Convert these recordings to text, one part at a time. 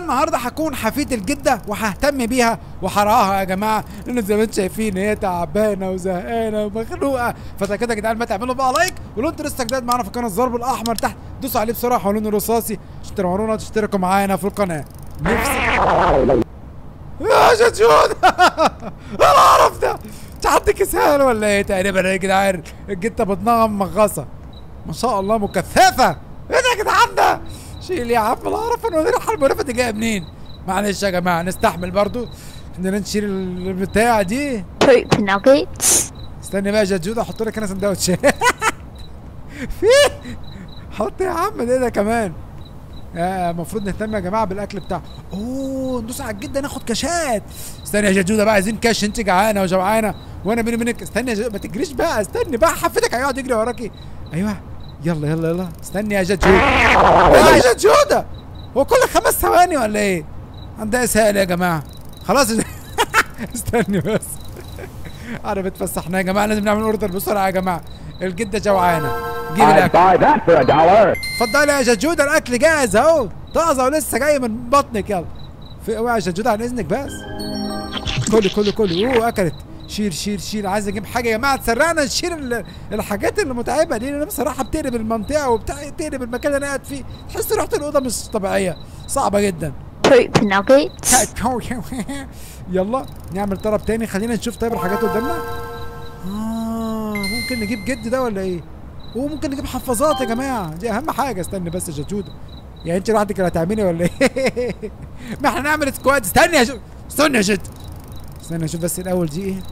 النهارده هكون حفيد الجده وههتم بيها وهراها يا جماعه لان زي ما انتم شايفين هي تعبانه وزهقانه ومخنوقه فده كده يا جدعان ما تعملوا بقى لايك ولو انتوا لسه جداد معانا في قناه الضرب الاحمر تحت دوسوا عليه بسرعه ولونه رصاصي عشان تنورونا وتشتركوا معانا في القناه نفسي يا جدجون القرف ده انت عندك اسهال ولا ايه تقريبا يا جدعان الجته بطنها مغصه ما شاء الله مكثفه ايه ده يا جدعان ده شيل يا عم القرف انا الريحه المقرفه دي جايه منين معلش يا جماعه نستحمل برضو اننا نشيل البتاع دي poop nuggets, استني بقى يا جدجود احط لك انا سندوتش في حط يا عم ده ده كمان آه، المفروض نهتم يا جماعه بالاكل بتاعه اوه ندوس على الجده ناخد كاشات استني يا جدجوده بقى عايزين كاش انت جعانه وجوعانه وانا بيني وبينك استني يا جدجودة ما تجريش بقى استني بقى حفيدك هيقعد يجري وراكي ايوه يلا يلا يلا استني يا جدجوده يا جدجوده هو كل خمس ثواني ولا ايه عندها اسهال يا جماعه خلاص يا ج- استني بس انا بتفسحنا يا جماعه لازم نعمل اوردر بسرعه يا جماعه الجده جوعانه جيب I'd الاكل buy that for a dollar. اتفضلي يا جدجوده الاكل جاهز اهو طازه ولسه جاي من بطنك يلا في اوعى يا جدجوده عن اذنك بس كله كله كله اوه اكلت شيل شيل شيل عايز اجيب حاجه يا جماعه تسرعنا نشيل ال- الحاجات اللي متعبه دي لان بصراحه بتقلب المنطقه وبتقلب المكان اللي انا قاعد فيه تحس ريحه الاوضه مش طبيعيه صعبه جدا poop nuggets, يلا نعمل طلب تاني خلينا نشوف طيب الحاجات قدامنا اه ممكن نجيب جد ده ولا ايه وممكن نجيب حفاظات يا جماعه دي اهم حاجه استني بس يا جدجوده يعني انت لوحدك اللي هتعملي ولا ايه ما احنا نعمل سكواد استني يا جد استني يا جد استني اشوف بس الاول دي ايه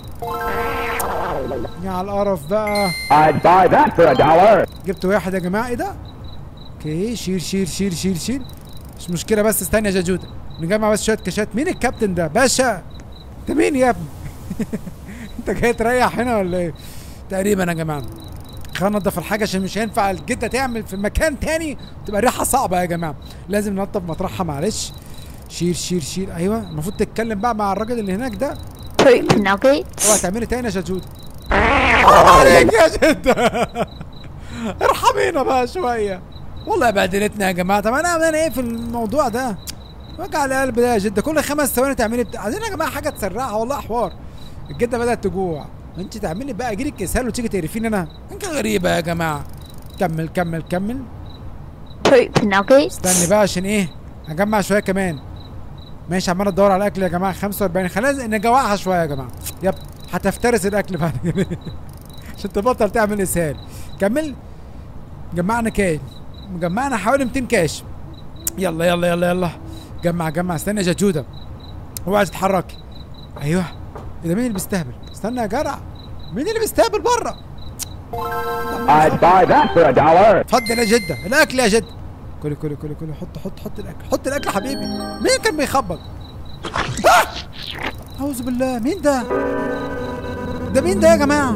يا على القرف بقى I'd buy that for a dollar. جبت واحد يا جماعه ايه ده اوكي شيل شيل شيل شيل شيل مش مشكله بس استنى يا جدجوده نجمع بس شويه كاشات مين الكابتن ده باشا انت مين يا ابني انت جاي تريح هنا ولا ايه تقريبا يا جماعه خلينا ننضف الحاجه عشان مش هينفع الجده تعمل في مكان تاني تبقى الريحه صعبه يا جماعه لازم ننضف مطرحها معلش شيل شيل شيل ايوه المفروض تتكلم بقى مع الراجل اللي هناك ده poop اوعى nuggets, تعملي تاني يا جدجوده حرام عليك يا جده ارحمينا بقى شويه والله بهدلتنا يا جماعه طب انا انا ايه في الموضوع ده وجع القلب ده يا جده كل خمس ثواني تعملي بتاع عايزين يا جماعه حاجه تسرعها والله حوار الجده بدات تجوع انت تعملي بقى يجيلك اسهال وتيجي تقرفيني انا انت غريبه يا جماعه كمل كمل كمل poop nuggets, استني بقى عشان ايه هجمع شويه كمان ماشي عمال ادور على الاكل يا جماعه 45 خلينا نجوعها شويه يا جماعه يب هتفترس الاكل بعد كده عشان تبطل تعمل اسهال كمل جمعنا كام جمعنا حوالي 200 كاش يلا يلا يلا يلا جمع جمع استنى يا جدجوده اوعي تتحركي ايوه ايه ده مين اللي بيستهبل استنى يا جدع مين اللي بيستهبل بره I'd buy that for a dollar. اتفضل يا جده الاكل يا جده كله كله كله كله حط حط حط الاكل حط الاكل يا حبيبي مين كان بيخبط آه! اعوذ بالله مين ده ده مين ده يا جماعه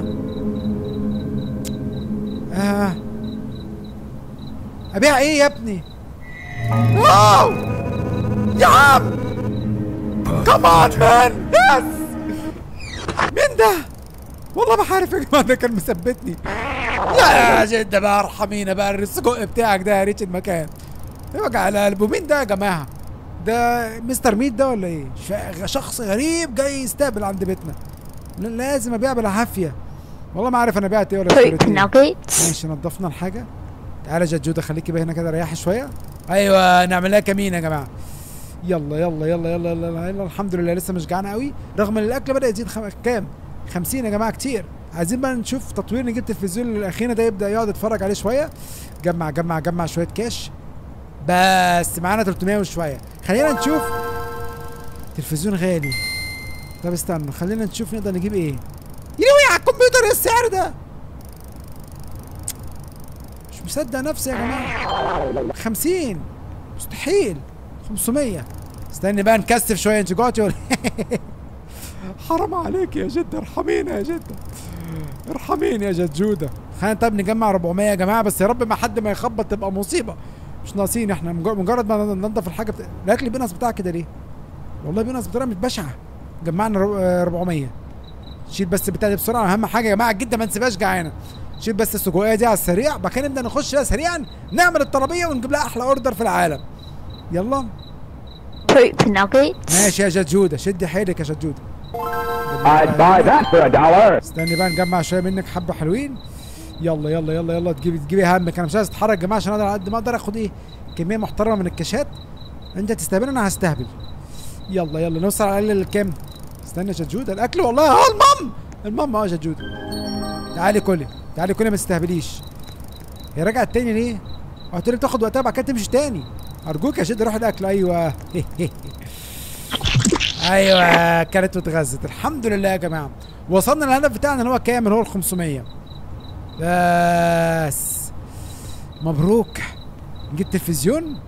آه. ابيع ايه يا ابني واو يا عم كمان مان يس مين ده والله ما عارف يا جماعه ده كان مثبتني يا جدة بقى ارحمينا بقى السجق بتاعك ده يا ريت المكان وجع القلب ومين ده يا جماعه ده مستر ميت ده ولا ايه ش- شخص غريب جاي يستقبل عند بيتنا ل- لازم ابيع بالعافيه والله ما عارف انا بعت ايه ولا اشتريت poop ايه nuggets, ماشي نضفنا الحاجه تعالى يا جدجوده خليكي بقى هنا كده ريحي شويه ايوه نعمل لها كمين يا جماعه يلا يلا يلا يلا يلا, يلا, يلا الحمد لله لسه مش جعانه قوي رغم ان الاكل بدا يزيد خم... كام 50 يا جماعه كتير عايزين بقى نشوف تطوير نجيب التلفزيون اللي اخينا ده يبدا يقعد يتفرج عليه شويه جمع جمع جمع شويه كاش بس معانا 300 وشويه خلينا نشوف تلفزيون غالي طب استنى خلينا نشوف نقدر نجيب ايه يلوي على الكمبيوتر ايه السعر ده مش مصدق نفسي يا جماعه 50 مستحيل 500 استني بقى نكثف شويه انت جوعتي ولا حرام عليك يا جده ارحمينا يا جده ارحميني يا جدجوده خلينا طب نجمع 400 يا جماعه بس يا رب ما حد ما يخبط تبقى مصيبه مش ناقصين احنا مجر- مجرد ما ننضف الحاجه بتا... الاكل بينقص بتاعك كده ليه والله بينقص بطريقه مش بشعه جمعنا رو- آه، 400 شيل بس البتاع دي بسرعه اهم حاجه يا جماعه الجده ما نسيبهاش جعانه شيل بس السجقيه دي على السريع بعد كده نبدا نخش بقى سريعا نعمل الطلبيه ونجيب لها احلى اوردر في العالم يلا Poop nuggets. ماشي يا جدجوده شدي حيلك يا جدجوده I'd buy that for a dollar. استني بقى نجمع شويه منك حبه حلوين يلا يلا يلا يلا تجيبي تجيبي همك انا مش عايز اتحرك يا جماعه عشان اقدر على قد ما اقدر اخد ايه كميه محترمه من الكاشات انت تستهبل انا هستهبل يلا يلا نوصل على الاقل للكام استنى يا جدجوده الاكل والله اه المام المام اه يا جدجوده تعالي كلي تعالي كلي ما تستهبليش هي رجعت تاني ليه؟ قلت لك تاخد وقتها بعد كده تمشي تاني ارجوك يا شد روح الاكل ايوه ايوه كانت واتغذت الحمد لله يا جماعه وصلنا للهدف بتاعنا اللي هو كام اللي هو ال 500 بس مبروك جبت تلفزيون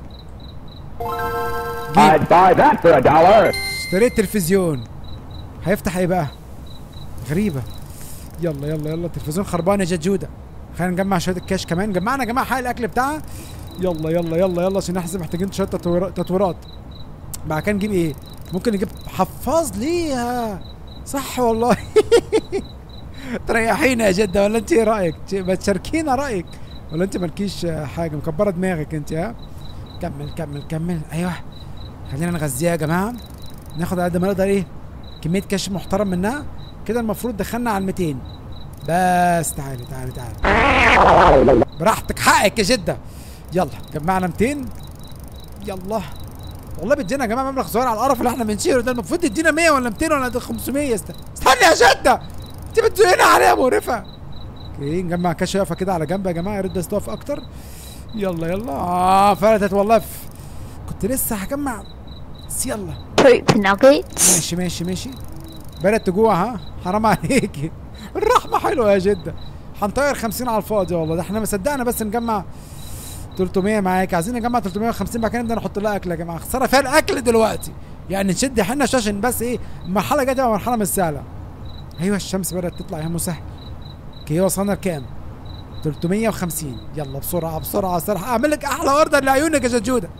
I'd buy that for a dollar. اشتريت تلفزيون هيفتح ايه بقى غريبة يلا يلا يلا التلفزيون خربان يا جدجودة خلينا نجمع شوية الكاش كمان جمعنا يا جماعة حق الأكل بتاعها يلا يلا يلا يلا عشان احنا محتاجين شوية تطوير- تطويرات بعد كده نجيب ايه ممكن نجيب حفاظ ليها صح والله تريحينا يا جدة ولا انت ايه رأيك ت- ما تشاركينا رأيك ولا انت مالكيش آه، حاجة مكبرة دماغك انت ها كمل كمل كمل ايوه خلينا نغذيها يا جماعة ناخد على قد ما نقدر ايه كميه كاش محترم منها كده المفروض دخلنا على ال 200 بس تعالي تعالي تعالي براحتك حقك يا جده يلا جمعنا 200 يلا والله بتدينا يا جماعه مبلغ صغير على القرف اللي احنا بنشيله ده المفروض تدينا 100 ولا 200 ولا 500 است... استنى يا جده انت بتزقنا عليها مقرفه اوكي نجمع كاش واقفه كده على جنب يا جماعه يا ريت بس تقف اكتر يلا يلا اه فلتت والله في... كنت لسه هجمع بس يلا Poop nuggets. ماشي ماشي ماشي بدأت تجوع ها حرام عليكي الرحمة حلوة يا جدة هنطير 50 على الفاضي والله ده احنا ما صدقنا بس نجمع 300 معاك عايزين نجمع 350 بعد كده نبدا نحط لها اكل يا جماعه خساره فيها الاكل دلوقتي يعني نشد حنا عشان بس ايه المرحله الجايه تبقى مرحله مش سهله ايوه الشمس بدات تطلع يا مسهل اوكي وصلنا لكام 350 يلا بسرعه بسرعه بسرعه اعمل لك احلى اوردر لعيونك يا جدجوده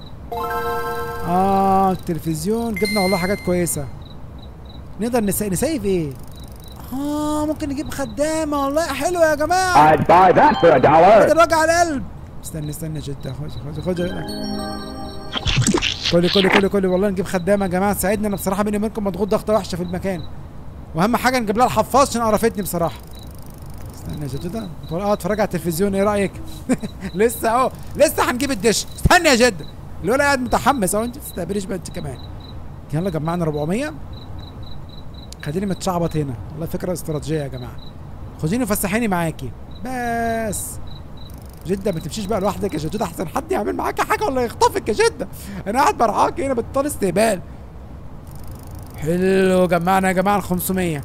اه التلفزيون جبنا والله حاجات كويسه نقدر نسي... نسيف ايه اه ممكن نجيب خدامه والله حلوه يا جماعه I'd buy that for a dollar. كده وجع القلب استنى استنى جدا خد خد خد كلي كلي كلي كلي والله نجيب خدامه يا جماعه تساعدنا انا بصراحه بيني وبينكم مضغوط ضغطه وحشه في المكان واهم حاجه نجيب لها الحفاظ عشان قرفتني بصراحه استنى يا جدة اه اتفرج على التلفزيون ايه رايك لسه اهو لسه هنجيب الدش استنى يا جدة الولد قاعد متحمس اهو انت تستقبليش بقى انت كمان يلا جمعنا 400 خليني متشعبط هنا والله فكره استراتيجيه يا جماعه خديني وفسحيني معاكي بس جدة ما تمشيش بقى لوحدك يا جدة احسن حد يعمل معاك حاجه ولا يخطفك يا جدة انا قاعد برعاك هنا بطال استقبال حلو جمعنا يا جماعه ال 500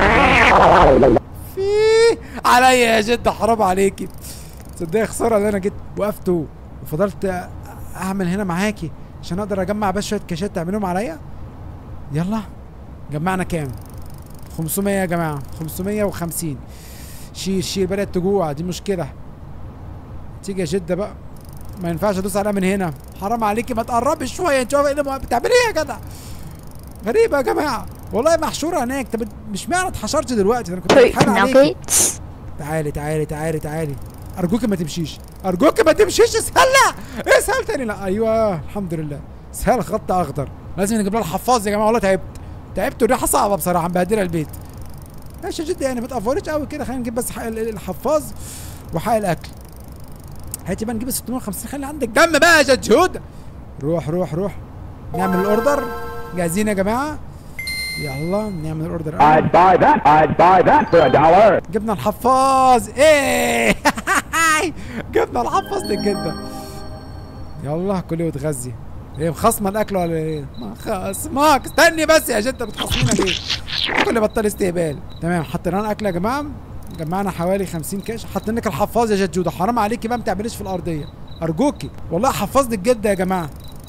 في عليا يا جدة حرام عليكي تصدقي خساره ان انا جيت وقفت و- وفضلت اعمل هنا معاكي عشان اقدر اجمع بس شويه كاشات تعملهم عليا يلا جمعنا كام 500 يا جماعه 550 شيل شيل بدات تجوع دي مشكله تيجي يا جده بقى ما ينفعش ادوس عليها من هنا حرام عليكي ما تقربي شويه انت واقفة ايه اللي بتعملي ايه يا جدع غريبه يا جماعه والله محشوره هناك طب مش معنى اتحشرت دلوقتي انا كنت Poop بتحايل عليكي nuggets. تعالي تعالي تعالي تعالي ارجوك ما تمشيش ارجوك ما تمشيش اسهل لا اسهل تاني لا ايوه الحمد لله اسهل خط اخضر لازم نجيب لها الحفاظ يا جماعه والله تعبت تعبت والريحه صعبه بصراحه مبهدله البيت ماشي جدا يعني ما تقفريش قوي كده خلينا نجيب بس حق ال- الحفاظ وحق الاكل هاتي بقى نجيب ال 650 خلي عندك دم بقى يا جدجود روح روح روح نعمل الاوردر جاهزين يا جماعه يلا نعمل الاوردر أول. I'd buy that. I'd buy that for a dollar. جبنا الحفاظ ايه جبنا الحفاظ للجدة يلا كلي وتغذي ايه مخصمه الاكل ولا ايه؟ ما خصمك استني بس يا جدة بتخصمينا ليه؟ كل بطل استهبال تمام حطينا لنا اكل يا جماعه جمعنا حوالي 50 كاش حاطين لك الحفاظ يا جدجوده حرام عليكي بقى ما تعمليش في الارضيه ارجوكي والله حفظ لك جده يا جماعه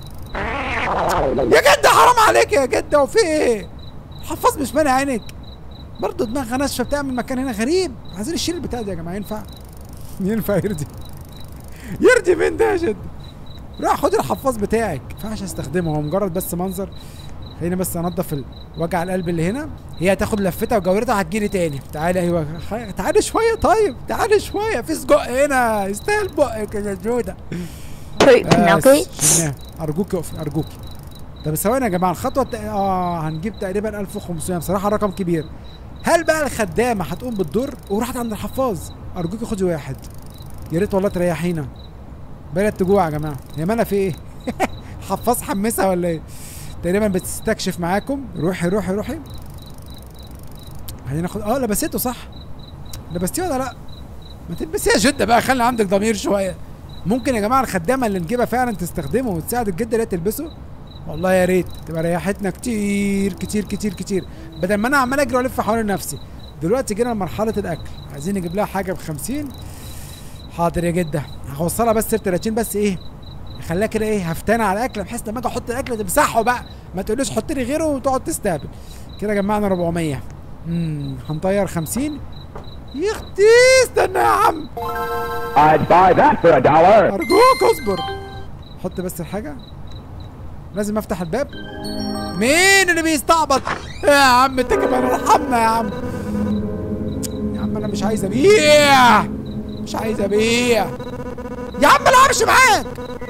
يا جده حرام عليك يا جده وفي ايه؟ الحفاظ مش مانع عينك برضه دماغها ناشفه بتعمل مكان هنا غريب عايزين نشيل البتاع ده يا جماعه ينفع ينفع يرضي يرضي مين ده يا جد روح خد الحفاظ بتاعك ما ينفعش استخدمه هو مجرد بس منظر خليني بس انضف ال- وجع القلب اللي هنا هي هتاخد لفتها وجورتها هتجيلي تاني تعالي ايوه خ- تعالي شويه طيب تعالي شويه في سجق هنا يستاهل بقك يا جوده Poop بس nuggets. شلناه ارجوكي اقفي ارجوكي طب ثواني يا جماعه الخطوه الت... اه هنجيب تقريبا 1500 بصراحه رقم كبير هل بقى الخدامه هتقوم بالدور وراحت عند الحفاظ ارجوك خدي واحد يا ريت والله تريحينا بلد تجوع يا جماعه هي مالها في ايه حفاظ حمسها ولا ايه تقريبا بتستكشف معاكم روحي روحي روحي خلينا ناخد اه لبسته صح لبستيه ولا لا ما تلبسيها جده بقى خلي عندك ضمير شويه ممكن يا جماعه الخدامه اللي نجيبها فعلا تستخدمه وتساعد الجده اللي هي تلبسه والله يا ريت تبقى ريحتنا كتير كتير كتير كتير بدل ما انا عمال اجري والف حوالين نفسي دلوقتي جينا لمرحله الاكل عايزين نجيب لها حاجه ب 50 حاضر يا جده هوصلها بس ل 30 بس ايه خليها كده ايه هفتانه على الاكل بحيث لما اجي احط الاكل تمسحه بقى ما تقوليش حط لي غيره وتقعد تستقبل كده جمعنا 400 امم هنطير 50 يا اختي استنى يا عم I'd buy that for a dollar. ارجوك اصبر حط بس الحاجه لازم افتح الباب مين اللي بيستعبط يا عم انت كمان ارحمنا يا عم يا عم انا مش عايز ابيع مش عايز ابيع يا عم لا امشي معاك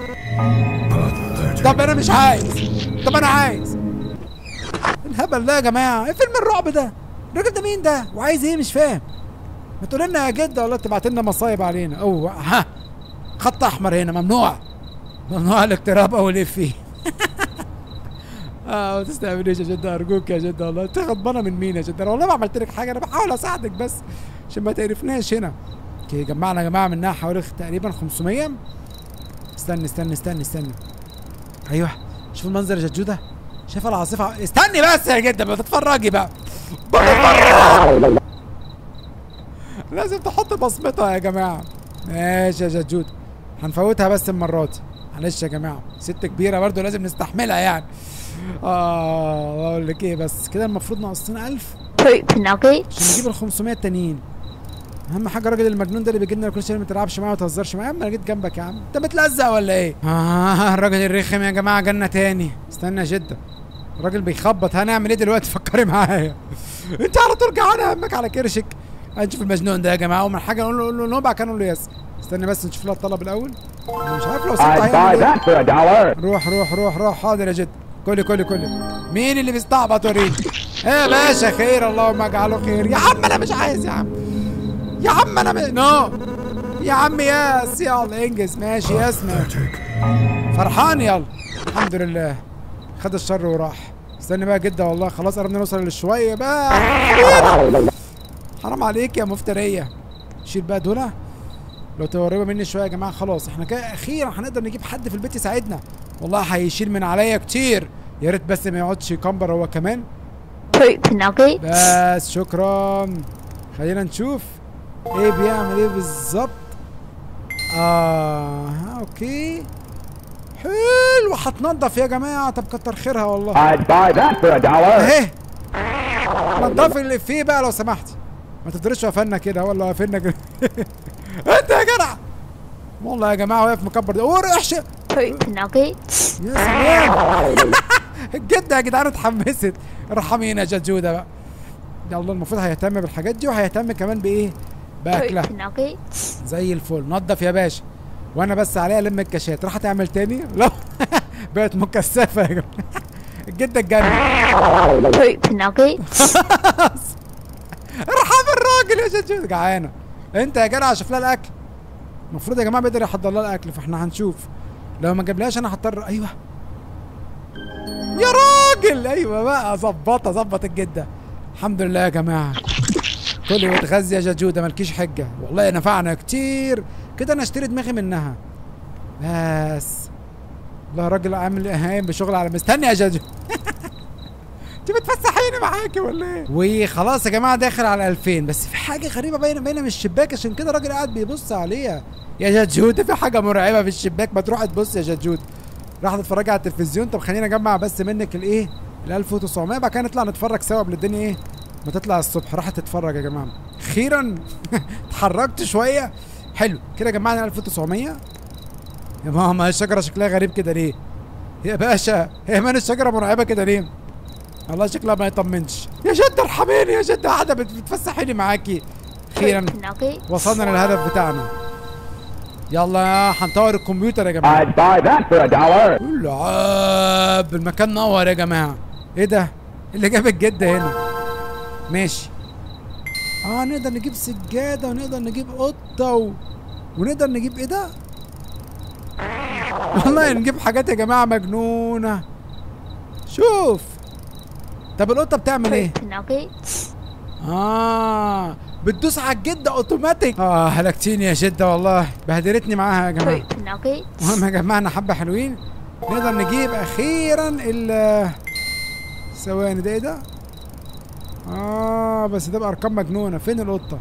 طب انا مش عايز طب انا عايز الهبل ده يا جماعه ايه فيلم الرعب ده الراجل ده مين ده وعايز ايه مش فاهم ما تقول لنا يا جده والله تبعت لنا مصايب علينا او ها خط احمر هنا ممنوع ممنوع الاقتراب او الافيه اه ما تستقبليش يا جده ارجوك يا جده والله انت غضبانه من مين يا جده انا والله ما عملت لك حاجه انا بحاول اساعدك بس عشان ما تقرفناش هنا اوكي جمعنا يا جماعه منها حوالي تقريبا 500 استنى استنى استنى استنى ايوه شوف المنظر يا جدوده شايفه العاصفه استني بس يا جده ما تتفرجي بقى بتتفرج لازم تحط بصمتها يا جماعه ماشي يا جدود هنفوتها بس المره دي معلش يا جماعه ست كبيره برضو لازم نستحملها يعني اه اقول لك ايه بس كده المفروض ناقصنا 1000 Poop nugget. عشان نجيب ال 500 التانيين اهم حاجه الراجل المجنون ده اللي بيجي لنا كل شويه ما تلعبش معايا وما تهزرش معايا يا عم انا جيت جنبك يا عم انت متلزق ولا ايه اه الراجل الرخم يا جماعه جالنا تاني استنى يا جده الراجل بيخبط هنعمل ايه دلوقتي فكري معايا انت على طول جعان همك على كرشك هنشوف المجنون ده يا جماعه اول ما حاجه نقول له نقول له نو بعد كده نقول له يس استنى بس نشوف لها الطلب الاول انا مش عارف لو سبت I'd buy هيعمل ايه that for a dollar. روح روح روح روح حاضر يا جد كلي كلي كلي مين اللي بيستعبط وريني يا باشا خير اللهم اجعله خير يا عم انا مش عايز يا عم يا عم انا م... نو يا عم ياس يلا انجز ماشي ياس ماشي. فرحان يلا الحمد لله خد الشر وراح استني بقى جدا والله خلاص قربنا نوصل للشويه بقى حرام عليك يا مفتريه شيل بقى دول لو تبقى قريبه مني شويه يا جماعه خلاص احنا كده اخيرا هنقدر نجيب حد في البيت يساعدنا والله هيشيل من عليا كتير يا ريت بس ما يقعدش يكمبر هو كمان Poop nugget. بس شكرا خلينا نشوف ايه بيعمل ايه بالظبط اه اوكي حلو هتنضف يا جماعه طب كتر خيرها والله I'd buy that for a dollar. اهي نضفي اللي فيه بقى لو سمحتي ما تفضليش واقفلنا كده ولا واقفلنا كده انت يا جدع والله يا جماعه واقف مكبر ده اوه احشي Poop nugget. يا سلام الجده يا جدعان اتحمست ارحمينا يا جدجوده بقى يلا المفروض هيهتم بالحاجات دي وهيهتم كمان بايه باكلها Poop nugget. زي الفل نضف يا باشا وانا بس عليها الم الكاشات راح تعمل تاني لا بقت مكثفه يا جماعه الجده اتجنن Poop nugget. ارحم الراجل يا جدجود جعانه انت يا جدع شوف لها الاكل المفروض يا جماعه بيقدر يحضر لها الاكل فاحنا هنشوف لو ما جابلهاش انا هضطر ايوه يا راجل ايوه بقى ظبطها ظبط الجده الحمد لله يا جماعه كلي وتغذي يا جدجوده مالكيش حجه والله نفعنا كتير كده انا اشتري دماغي منها بس والله راجل عامل قايم بشغل على مستني يا جدجو انت بتفسحيني معاكي ولا ايه؟ وخلاص يا جماعه داخل على 2000 بس في حاجه غريبه باينه باينه من الشباك عشان كده الراجل قاعد بيبص عليها يا جدجود في حاجه مرعبه في الشباك ما تروح تبص يا جدجود راح تتفرج على التلفزيون طب خلينا اجمع بس منك الايه ال 1900 بعد كده نطلع نتفرج سوا قبل الدنيا ايه ما تطلع الصبح راح تتفرج يا جماعه اخيرا اتحركت شويه حلو كده جمعنا 1900 يا ماما الشجره شكلها غريب كده ليه يا باشا هي مان الشجره مرعبه كده ليه والله شكلها ما يطمنش يا جد ارحميني يا جد قاعده بت- بتفسحيني معاكي اخيرا Poop nugget. وصلنا للهدف بتاعنا يلا هنطور الكمبيوتر يا جماعه I'd buy that for a dollar. لعب المكان نور يا جماعه ايه ده اللي جاب الجده هنا ماشي اه نقدر نجيب سجاده ونقدر نجيب قطه و... ونقدر نجيب ايه ده والله نجيب حاجات يا جماعه مجنونه شوف طب القطه بتعمل ايه Poop nuggets. اه بتدوس على الجده اوتوماتيك اه هلكتيني يا جده والله بهدلتني معاها يا جماعه Poop nuggets. المهم يا جماعه حبه حلوين نقدر نجيب اخيرا ال ثواني ده ايه ده؟ اه بس ده بارقام مجنونه فين القطه؟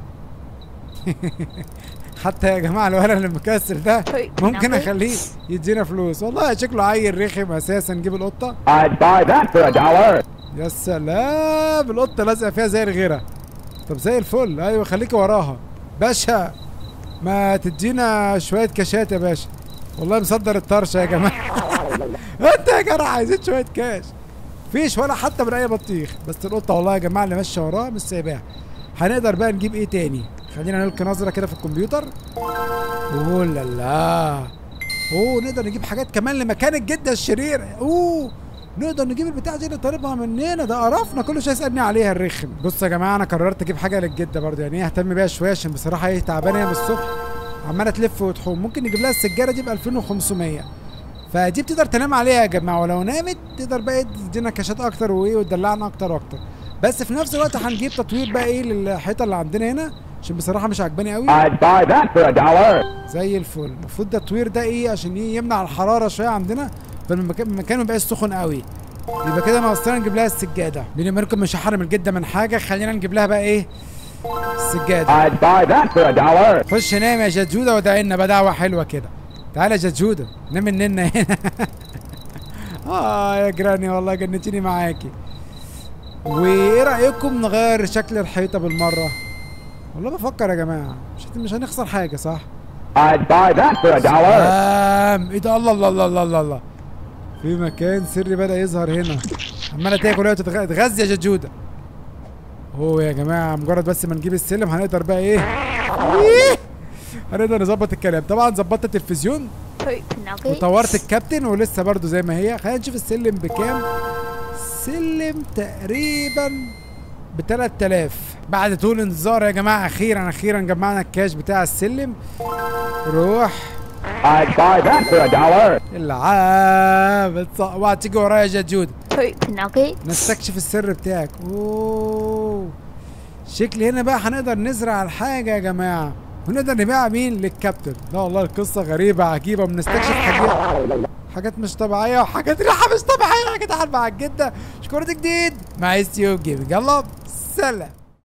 حتى يا جماعه الولد اللي مكسر ده ممكن اخليه يدينا فلوس والله شكله عيل رخم اساسا نجيب القطه I'd buy that for a dollar. يا سلام القطه لازقه فيها زي الغيره طب زي الفل ايوه خليكي وراها باشا ما تدينا شويه كاشات يا باشا والله مصدر الطرشه يا جماعه انت يا جدع عايزين شويه كاش فيش ولا حتى من اي بطيخ بس القطه والله يا جماعه اللي ماشيه وراها مش سايباها هنقدر بقى نجيب ايه تاني خلينا نلقي نظره كده في الكمبيوتر اوه لا لا اوه نقدر نجيب حاجات كمان لمكان الجده الشرير اوه نقدر نجيب البتاع دي اللي طالبها مننا ده قرفنا كل شويه يسالني عليها الرخم بص يا جماعه انا قررت اجيب حاجه للجده برضه يعني ايه اهتم بيها شويه عشان بصراحه ايه تعبانه هي من الصبح عماله تلف وتحوم ممكن نجيب لها السجاده دي ب 2500 فدي بتقدر تنام عليها يا جماعه ولو نامت تقدر بقى إيه تدينا كاشات اكتر وايه وتدلعنا اكتر واكتر بس في نفس الوقت هنجيب تطوير بقى ايه للحيطه اللي عندنا هنا عشان بصراحه مش عجباني قوي I'd buy that for a dollar. زي الفل المفروض ده التطوير ده ايه عشان ايه يمنع الحراره شويه عندنا فالمكان المكان ما يبقاش سخن قوي يبقى كده ناقصنا نجيب لها السجاده بيني وبينكم مش هحرم الجده من حاجه خلينا نجيب لها بقى ايه السجاده I'd buy that for a dollar. خش نام يا جدجوده وادعي لنا بقى دعوه حلوه كده تعالى يا جدجوده نام مننا هنا اه يا جراني والله جنتيني معاكي وايه رايكم نغير شكل الحيطه بالمره والله بفكر يا جماعه مش مش هنخسر حاجه صح I'd buy that for a dollar. سلام ايه ده الله الله الله الله الله الله في مكان سري بدأ يظهر هنا عمالة تاكل ايه وتتغ- تتغذى يا جدجودة هو يا جماعة مجرد بس ما نجيب السلم هنقدر بقى ايه إيه؟ هنقدر نظبط الكلام طبعا ظبطت التلفزيون Poop nuggets. وطورت الكابتن ولسه برضو زي ما هي خلينا نشوف السلم بكام سلم تقريبا ب 3000 بعد طول انتظار يا جماعه اخيرا اخيرا جمعنا الكاش بتاع السلم روح I'd buy that for a dollar. العاب اتص- اوعى تيجي ورايا يا جدجود Poop nuggets. نستكشف السر بتاعك اوه شكلي هنا بقى هنقدر نزرع الحاجه يا جماعه ونقدر نبيعها مين للكابتن لا والله القصه غريبه عجيبه بنستكشف حاجات حاجات مش طبيعيه وحاجات ريحه مش طبيعيه يا جدعان مع الجده شكرا جديد مع اس يو جيمنج يلا سلام